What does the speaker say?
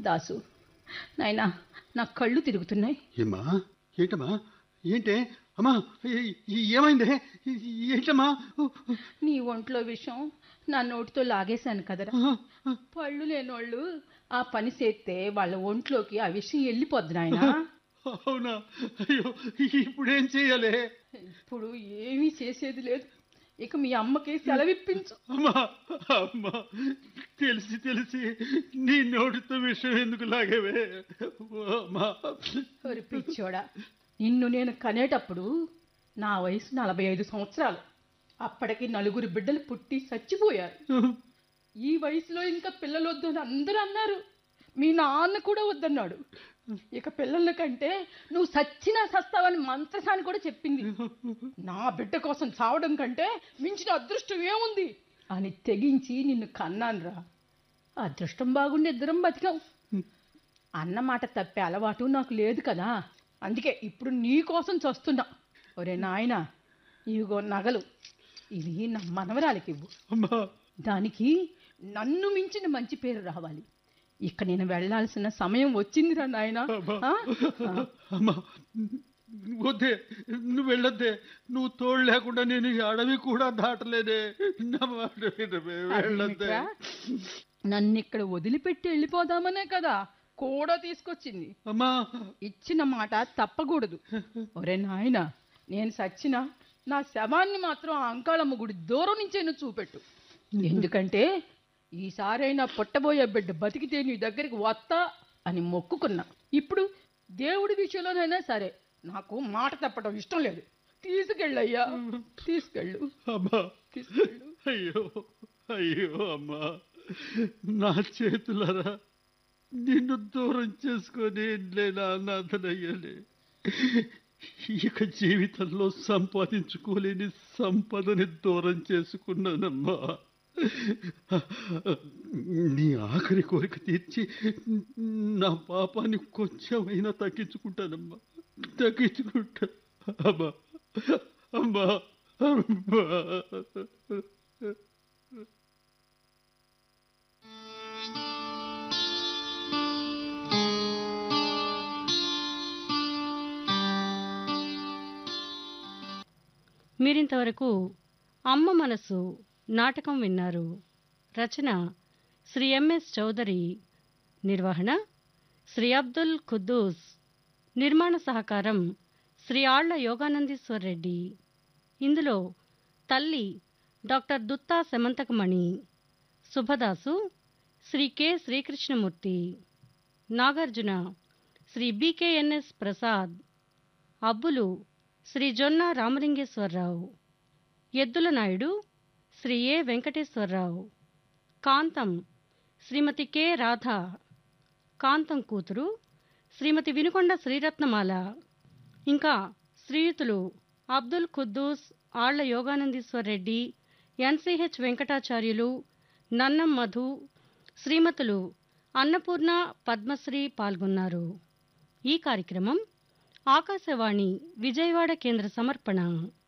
దాసు నాయనా నా కళ్ళు తిరుగుతున్నాయి ఏమ్మా ఏంటమ్మా ఏంటే అమ్మా ఏ- ఏ- ఏమైందే ఏంటమ్మా నీ ఒంట్లో విషయం నా నోటితో లాగేశాను కదరా పళ్ళు లేనోళ్ళు ఆ పని చేస్తే వాళ్ళ ఒంట్లోకి ఆ విషయం వెళ్ళిపోద్ది నాయనా అవునా అయ్యో ఇప్పుడేం చెయ్యాలి ఇప్పుడు ఏమీ చేసేది లేదు ఇక మీ అమ్మకి సెలవిప్పించు అమ్మా అమ్మా తెలిసి తెలిసి నీ నోటితో విషయం ఎందుకు లాగేవే ఓ అమ్మా ఒరి పిచ్చోడా నిన్ను నేను కనేటప్పుడు నా వయసు నలభై ఐదు సంవత్సరాలు అప్పటికి నలుగురు బిడ్డలు పుట్టి చచ్చిపోయారు ఈ వయసులో ఇంకా పిల్లలు వద్దు అని అందరూ అన్నారు మీ నాన్న కూడా వద్దన్నాడు ఇక పిల్లల కంటే నువ్వు సచ్చినా సస్తావని మంత్రసాని కూడా చెప్పింది నా బిడ్డ కోసం చావడం కంటే మించిన అదృష్టం ఏముంది అని తెగించి నిన్ను కన్నానురా అదృష్టం బాగుండి ఇద్దరం బతికాం అన్న మాట తప్పే అలవాటు నాకు లేదు కదా అందుకే ఇప్పుడు నీ కోసం చస్తున్నా ఒరే నాయనా ఇవిగో నగలు ఇవి నా మనవరాలికి ఇవ్వు అమ్మా దానికి నన్ను మించిన మంచి పేరు రావాలి ఇక నేను వెళ్ళాల్సిన సమయం వచ్చిందిరా నాయనా అమ్మా ఆ? ఆ. అమ్మా వద్దే నువ్వు వెళ్ళొద్దే నువ్వు తోడు లేకుండా నేను ఈ అడవి కూడా దాటలేదే నా మాట వినవే, వెళ్ళొద్దే అదేమిట్రా? నన్ను ఇక్కడ వదిలిపెట్టి వెళ్ళిపోదామనే కదా కూడా తీసుకొచ్చింది అమ్మా ఇచ్చిన మాట తప్పకూడదు ఒరే నాయన నేను సచ్చిన నా శవాన్ని మాత్రం ఆ అంకాళమ్మ గుడి దూరం నుంచైనా చూపెట్టు ఎందుకంటే ఈసారైనా పుట్టబోయే బిడ్డ బతికితే నీ దగ్గరికి వస్తా అని మొక్కుకున్నా ఇప్పుడు దేవుడి విషయంలోనైనా సరే నాకు మాట తప్పడం ఇష్టం లేదు తీసుకెళ్ళయ్యా తీసుకెళ్ళు అమ్మా తీసుకెళ్ళు అయ్యో అయ్యో అమ్మా నా చేతులరా నిన్ను దూరం చేసుకొని నేను అనాథనయ్యాలి ఇక జీవితంలో సంపాదించుకోలేని సంపదని దూరం చేసుకున్నానమ్మా నీ ఆఖరి కోరిక తీర్చి నా పాపాన్ని కొంచెమైనా తగ్గించుకుంటానమ్మా తగ్గించుకుంటా అమ్మా అమ్మా అమ్మా మీరింతవరకు అమ్మ మనసు నాటకం విన్నారు రచన శ్రీ ఎంఎస్ చౌదరి నిర్వహణ శ్రీ అబ్దుల్ ఖుద్దూస్ నిర్మాణ సహకారం శ్రీ ఆళ్ల యోగానందీశ్వర్ రెడ్డి ఇందులో తల్లి doctor Dutta Semanthakamani Subhadasu Shri K Srikrishnamurthy Nagarjuna Shri BKNS Prasad Abbulu Shri Jonna Ramalingeswararao Eddula Naidu Shri A Venkateswararao Kantham Shrimati K Radha Kantham కూతురు శ్రీమతి వినుకొండ శ్రీరత్నమాల ఇంకా శ్రీయుతులు అబ్దుల్ ఖుద్దూస్ ఆళ్ల యోగానందీశ్వర్ రెడ్డి ఎన్సిహెచ్ వెంకటాచార్యులు నన్నం మధు శ్రీమతులు అన్నపూర్ణ పద్మశ్రీ పాల్గొన్నారు ఈ కార్యక్రమం ఆకాశవాణి విజయవాడ కేంద్ర సమర్పణ